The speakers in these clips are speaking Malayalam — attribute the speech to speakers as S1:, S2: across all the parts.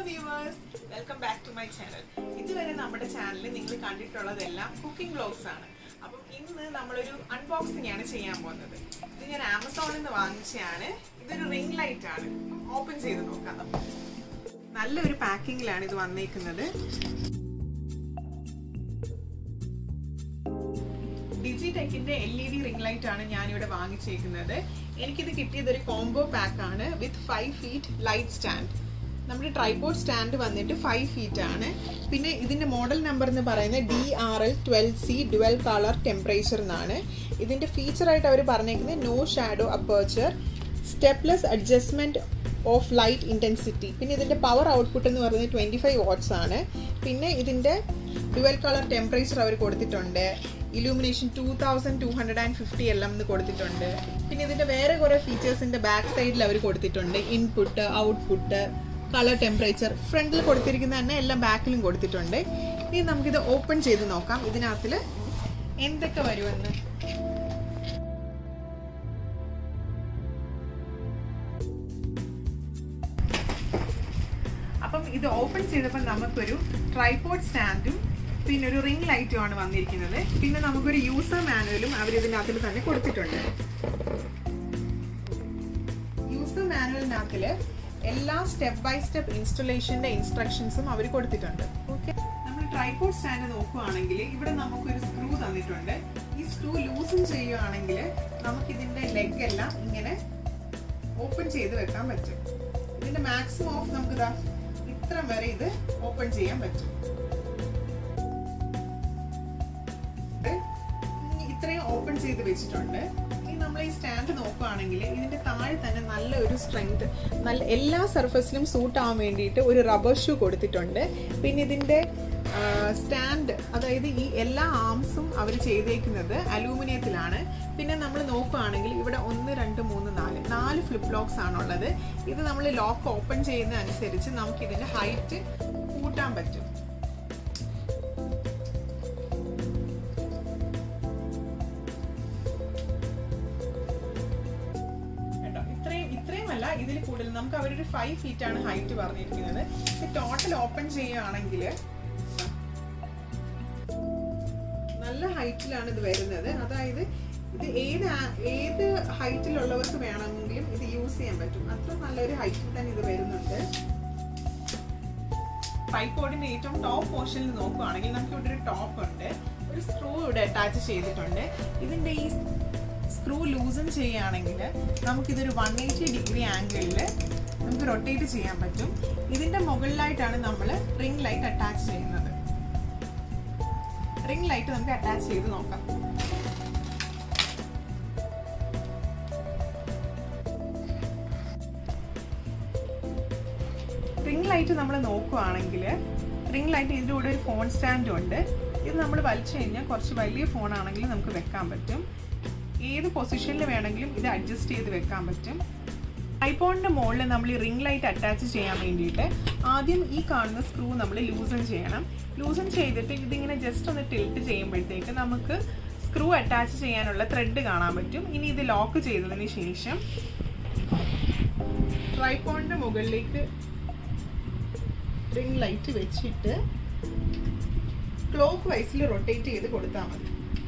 S1: viewers welcome back to my channel ഇതുവരെ നമ്മുടെ ചാനലിൽ നിങ്ങൾ കണ്ടിട്ടുള്ളതെല്ലാം കുക്കിംഗ് വ്ലോഗ്സ് ആണ് അപ്പം ഇന്ന് നമ്മളൊരു അൺബോക്സിംഗ് ആണ് ചെയ്യാൻ പോകുന്നത് ഇത് ഞാൻ ആമസോണിൽ നിന്ന് വാങ്ങിച്ചതാണ് ഇതൊരു റിംഗ് ലൈറ്റ് ആണ് ഓപ്പൺ ചെയ്ത് നോക്കാം നമുക്ക് നല്ലൊരു പാക്കിങ്ങിലാണ് ഇത് വന്നേക്കുന്നത് ഡിജിടെക്കിന്റെ L E D ring light ആണ് ഞാനിവിടെ വാങ്ങിച്ചേക്കുന്നത് എനിക്കിത് കിട്ടിയത് ഒരു കോംബോ പാക്ക് ആണ് with five feet light stand നമ്മുടെ ട്രൈപോഡ് സ്റ്റാൻഡ് വന്നിട്ട് ഫൈവ് ഫീറ്റ് ആണ് പിന്നെ ഇതിന്റെ മോഡൽ നമ്പർ എന്ന് പറയുന്നത് D R L twelve C dual colour temperature എന്നാണ് ഇതിന്റെ ഫീച്ചറായിട്ട് അവർ പറഞ്ഞേക്കുന്നത് no shadow aperture stepless adjustment of light intensity പിന്നെ ഇതിൻ്റെ പവർ ഔട്ട്പുട്ട് എന്ന് പറയുന്നത് ട്വൻറ്റി ഫൈവ് വാട്ട്സ് ആണ് പിന്നെ ഇതിൻ്റെ ഡുവൽ കളർ ടെമ്പറേച്ചർ അവർ കൊടുത്തിട്ടുണ്ട് illumination two thousand two hundred and fifty L M എന്ന് കൊടുത്തിട്ടുണ്ട് പിന്നെ ഇതിൻ്റെ വേറെ കുറേ ഫീച്ചേഴ്സിൻ്റെ ബാക്ക് സൈഡിൽ അവർ കൊടുത്തിട്ടുണ്ട് ഇൻപുട്ട് ഔട്ട്പുട്ട് കളർ ടെമ്പറേച്ചർ ഫ്രണ്ടിൽ കൊടുത്തിരിക്കുന്ന തന്നെ എല്ലാം ബാക്കിലും കൊടുത്തിട്ടുണ്ട് ഇനി നമുക്കിത് ഓപ്പൺ ചെയ്ത് നോക്കാം ഇതിനകത്തിൽ എന്തൊക്കെ വരുമെന്ന് അപ്പം ഇത് ഓപ്പൺ ചെയ്തപ്പോൾ നമുക്കൊരു ട്രൈപോഡ് സ്റ്റാൻഡും പിന്നെ ഒരു റിംഗ് ലൈറ്റും ആണ് വന്നിരിക്കുന്നത് പിന്നെ നമുക്കൊരു യൂസർ മാനുവലും അവർ ഇതിനകത്തിൽ തന്നെ കൊടുത്തിട്ടുണ്ട് യൂസർ മാനുവലിനകത്തിൽ എല്ലാ സ്റ്റെപ്പ് ബൈ സ്റ്റെപ്പ് ഇൻസ്റ്റലേഷന്റെ ഇൻസ്ട്രക്ഷൻസും അവർ കൊടുത്തിട്ടുണ്ട് ഓക്കെ നമ്മൾ ട്രൈപോഡ് സ്റ്റാൻഡ് നോക്കുകയാണെങ്കിൽ ഇവിടെ നമുക്കൊരു സ്ക്രൂ തന്നിട്ടുണ്ട് ഈ സ്ക്രൂ ലൂസൺ ചെയ്യുകയാണെങ്കിൽ നമുക്ക് ഇതിന്റെ ലെഗ് എല്ലാം ഇങ്ങനെ ഓപ്പൺ ചെയ്ത് വെക്കാൻ പറ്റും ഇതിന്റെ മാക്സിമം ഓഫ് നമുക്ക് ഇതാ ഇത്ര വരെ ഇത് ഓപ്പൺ ചെയ്യാൻ പറ്റും ഇത്രയും ഓപ്പൺ ചെയ്ത് വെച്ചിട്ടുണ്ട് ഇനി നമ്മൾ ഈ സ്റ്റാൻഡ് നോക്കുകയാണെങ്കിൽ ഇതിന്റെ താഴെ തന്നെ നല്ല ഒരു സ്ട്രെങ്ത് നല്ല എല്ലാ സർഫസിലും സൂട്ട് ആവാൻ വേണ്ടിയിട്ട് ഒരു റബ്ബർ ഷൂ കൊടുത്തിട്ടുണ്ട് പിന്നെ ഇതിന്റെ സ്റ്റാൻഡ് അതായത് ഈ എല്ലാ ആംസും അവർ ചെയ്തേക്കുന്നത് അലൂമിനിയത്തിലാണ് പിന്നെ നമ്മൾ നോക്കുകയാണെങ്കിൽ ഇവിടെ ഒന്ന് രണ്ട് മൂന്ന് നാല് നാല് ഫ്ലിപ്പ് ലോക്സ് ആണുള്ളത് ഇത് നമ്മൾ ലോക്ക് ഓപ്പൺ ചെയ്യുന്ന അനുസരിച്ച് നമുക്ക് ഇതിന്റെ ഹൈറ്റ് കൂട്ടാൻ പറ്റും ഇത്രയും ഇത്രയുമല്ല ഇതിൽ കൂടുതൽ നമുക്ക് അവരൊരു ഫൈവ് ഫീറ്റ് ആണ് ഹൈറ്റ് പറഞ്ഞിരിക്കുന്നത് ടോട്ടൽ ഓപ്പൺ ചെയ്യുകയാണെങ്കിൽ നല്ല ഹൈറ്റിലാണ് ഇത് വരുന്നത് അതായത് ഇത് ഏത് ഏത് ഹൈറ്റിലുള്ളവർക്ക് വേണമെങ്കിലും ഇത് യൂസ് ചെയ്യാൻ പറ്റും അത്ര നല്ലൊരു ഹൈറ്റിൽ തന്നെ ഇത് വരുന്നുണ്ട് ട്രൈപോഡിന്റെ ഏറ്റവും ടോപ്പ് പോർഷനിൽ നോക്കുകയാണെങ്കിൽ നമുക്ക് ഇവിടെ ഒരു ടോപ്പ് ഉണ്ട് ഒരു സ്ക്രൂ ഇവിടെ അറ്റാച്ച് ചെയ്തിട്ടുണ്ട് ഇതിന്റെ ഈ സ്ക്രൂ ലൂസൺ ചെയ്യുകയാണെങ്കിൽ നമുക്കിതൊരു വൺ എയ്റ്റി ഡിഗ്രി ആംഗിളിൽ നമുക്ക് റൊട്ടേറ്റ് ചെയ്യാൻ പറ്റും ഇതിന്റെ മുകളിലായിട്ടാണ് നമ്മൾ റിംഗ് ലൈറ്റ് അറ്റാച്ച് ചെയ്യുന്നത് റിംഗ് ലൈറ്റ് നമുക്ക് അറ്റാച്ച് ചെയ്ത് നോക്കാം റിംഗ് ലൈറ്റ് നമ്മൾ നോക്കുകയാണെങ്കിൽ റിംഗ് ലൈറ്റ് ഇതിൻ്റെ കൂടെ ഒരു ഫോൺ സ്റ്റാൻഡും ഉണ്ട് ഇത് നമ്മൾ വലിച്ചു കഴിഞ്ഞാൽ കുറച്ച് വലിയ ഫോൺ ആണെങ്കിൽ നമുക്ക് വെക്കാൻ പറ്റും ഏത് പൊസിഷനിൽ വേണമെങ്കിലും ഇത് അഡ്ജസ്റ്റ് ചെയ്ത് വെക്കാൻ പറ്റും ഐപോണിൻ്റെ മുകളിൽ നമ്മൾ ഈ റിംഗ് ലൈറ്റ് അറ്റാച്ച് ചെയ്യാൻ വേണ്ടിയിട്ട് ആദ്യം ഈ കാണുന്ന സ്ക്രൂ നമ്മൾ ലൂസൺ ചെയ്യണം ലൂസൺ ചെയ്തിട്ട് ഇതിങ്ങനെ ജസ്റ്റ് ഒന്ന് ടിൽറ്റ് ചെയ്യുമ്പോഴത്തേക്ക് നമുക്ക് സ്ക്രൂ അറ്റാച്ച് ചെയ്യാനുള്ള ത്രെഡ് കാണാൻ പറ്റും ഇനി ഇത് ലോക്ക് ചെയ്തതിന് ശേഷം ട്രൈപോണിൻ്റെ മുകളിലേക്ക് റിംഗ് ലൈറ്റ് വെച്ചിട്ട് ക്ലോക്ക് വൈസിൽ റൊട്ടേറ്റ് ചെയ്ത് കൊടുത്താൽ മതി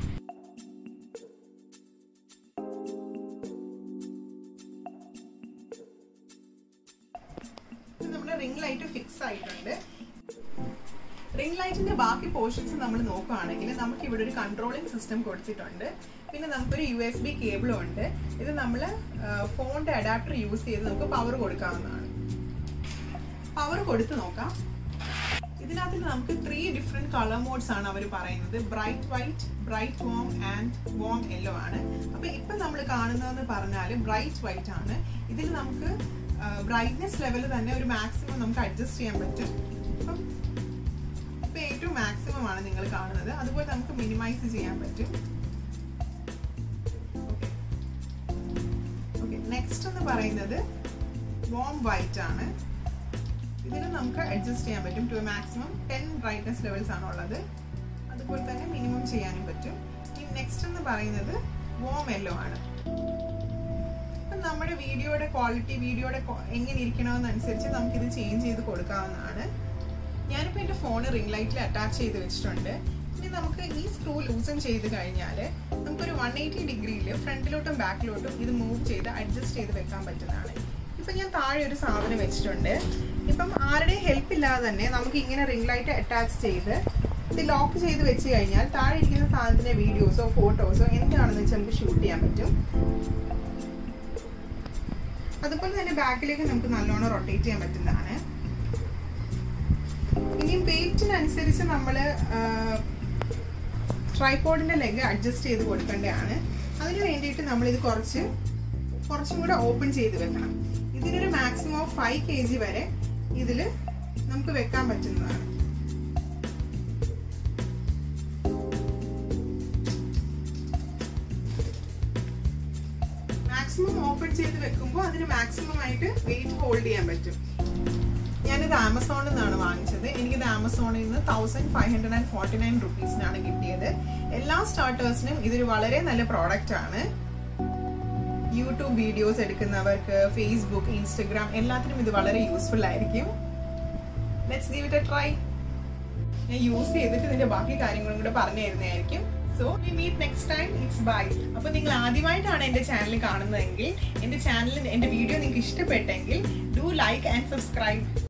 S1: നമ്മുടെ റിംഗ് ലൈറ്റ് ഫിക്സ് ആയിട്ടുണ്ട് റിംഗ് ലൈറ്റിന്റെ ബാക്കി പോർഷൻസ് നമ്മൾ നോക്കുകയാണെങ്കിൽ നമുക്ക് ഇവിടെ ഒരു കൺട്രോളിംഗ് സിസ്റ്റം കൊടുത്തിട്ടുണ്ട് പിന്നെ നമുക്കൊരു യു എസ് ബി കേബിളും ഉണ്ട് ഇത് നമ്മൾ ഫോണിന്റെ അഡാപ്റ്റർ യൂസ് ചെയ്ത് നമുക്ക് പവർ കൊടുക്കാവുന്നതാണ് പവർ കൊടുത്ത് നോക്കാം ഇതിനകത്ത് നമുക്ക് ത്രീ ഡിഫറെന്റ് കളർ മോഡ്സ് ആണ് അവർ പറയുന്നത് bright white bright warm and warm yellow ആണ് അപ്പൊ ഇപ്പൊ നമ്മൾ കാണുന്നതെന്ന് പറഞ്ഞാൽ ബ്രൈറ്റ് വൈറ്റ് ആണ് ഇതിൽ നമുക്ക് ബ്രൈറ്റ്നെസ് ലെവൽ തന്നെ ഒരു മാക്സിമം നമുക്ക് അഡ്ജസ്റ്റ് ചെയ്യാൻ പറ്റും അപ്പം ഇപ്പൊ ഏറ്റവും മാക്സിമം ആണ് നിങ്ങൾ കാണുന്നത് അതുപോലെ നമുക്ക് മിനിമൈസ് ചെയ്യാൻ പറ്റും ഓക്കെ നെക്സ്റ്റ് എന്ന് പറയുന്നത് വോം വൈറ്റ് ആണ് ഇതിന് നമുക്ക് അഡ്ജസ്റ്റ് ചെയ്യാൻ പറ്റും to maximum ten brightness levels ആണ് ഉള്ളത് അതുപോലെ തന്നെ മിനിമം ചെയ്യാനും പറ്റും ഈ നെക്സ്റ്റ് എന്ന് പറയുന്നത് വോം യെല്ലോ ആണ് നമ്മുടെ വീഡിയോയുടെ ക്വാളിറ്റി വീഡിയോയുടെ എങ്ങനെ ഇരിക്കണമെന്നനുസരിച്ച് നമുക്കിത് ചേഞ്ച് ചെയ്ത് കൊടുക്കാവുന്നതാണ് ഞാനിപ്പോൾ എൻ്റെ ഫോൺ റിംഗ് ലൈറ്റിൽ അറ്റാച്ച് ചെയ്ത് വെച്ചിട്ടുണ്ട് ഇനി നമുക്ക് ഈ സ്ക്രൂ ലൂസൺ ചെയ്ത് കഴിഞ്ഞാൽ നമുക്കൊരു വൺ എയ്റ്റി ഡിഗ്രിയിൽ ഫ്രണ്ടിലോട്ടും ബാക്കിലോട്ടും ഇത് മൂവ് ചെയ്ത് അഡ്ജസ്റ്റ് ചെയ്ത് വെക്കാൻ പറ്റുന്നതാണ് ഇപ്പം ഞാൻ താഴെ ഒരു സാധനം വെച്ചിട്ടുണ്ട് ഇപ്പം ആരുടെയും ഹെൽപ്പ് ഇല്ലാതെ തന്നെ നമുക്ക് ഇങ്ങനെ റിംഗ് ലൈറ്റ് അറ്റാച്ച് ചെയ്ത് ഇത് ലോക്ക് ചെയ്ത് വെച്ച് കഴിഞ്ഞാൽ താഴെ ഇരിക്കുന്ന സാധനത്തിന്റെ വീഡിയോസോ ഫോട്ടോസോ എന്താണെന്ന് വെച്ചാൽ നമുക്ക് ഷൂട്ട് ചെയ്യാൻ പറ്റും അതുപോലെ തന്നെ ബാക്കിലേക്ക് നമുക്ക് നല്ലോണം റൊട്ടേറ്റ് ചെയ്യാൻ പറ്റുന്നതാണ് ഇനി വെയിറ്റിനനുസരിച്ച് നമ്മൾ ട്രൈപോഡിന്റെ ലെഗ് അഡ്ജസ്റ്റ് ചെയ്ത് കൊടുക്കേണ്ടതാണ് അതിന് വേണ്ടിയിട്ട് നമ്മൾ ഇത് കുറച്ച് കുറച്ചും കൂടെ ഓപ്പൺ ചെയ്ത് വെക്കണം ഇതിനൊരു maximum of five K G വരെ ഇതിൽ നമുക്ക് വെക്കാൻ പറ്റുന്നതാണ് മാക്സിമം ഓപ്പൺ ചെയ്ത് വെക്കുമ്പോൾ അതിന് മാക്സിമം ആയിട്ട് വെയിറ്റ് ഹോൾഡ് ചെയ്യാൻ പറ്റും ഞാനിത് ആമസോണിൽ നിന്നാണ് വാങ്ങിച്ചത് എനിക്കിത് ആമസോണിൽ നിന്ന് thousand five hundred and forty nine റുപ്പീസിനാണ് കിട്ടിയത് എല്ലാ സ്റ്റാർട്ടേഴ്സിനും ഇതൊരു വളരെ നല്ല പ്രോഡക്റ്റ് ആണ് യൂട്യൂബ് വീഡിയോസ് എടുക്കുന്നവർക്ക് ഫേസ്ബുക്ക് ഇൻസ്റ്റഗ്രാം എല്ലാത്തിനും ഇത് വളരെ യൂസ്ഫുൾ ആയിരിക്കും let's give it a try ഞാൻ യൂസ് ചെയ്തിട്ട് ഇതിന്റെ ബാക്കി കാര്യങ്ങളും കൂടെ പറഞ്ഞു തരുന്നതായിരിക്കും so we meet next time it's bye അപ്പൊ നിങ്ങൾ ആദ്യമായിട്ടാണ് എന്റെ ചാനൽ കാണുന്നതെങ്കിൽ എന്റെ ചാനലിൽ എന്റെ വീഡിയോ നിങ്ങൾക്ക് ഇഷ്ടപ്പെട്ടെങ്കിൽ ഡു ലൈക്ക് ആൻഡ് സബ്സ്ക്രൈബ്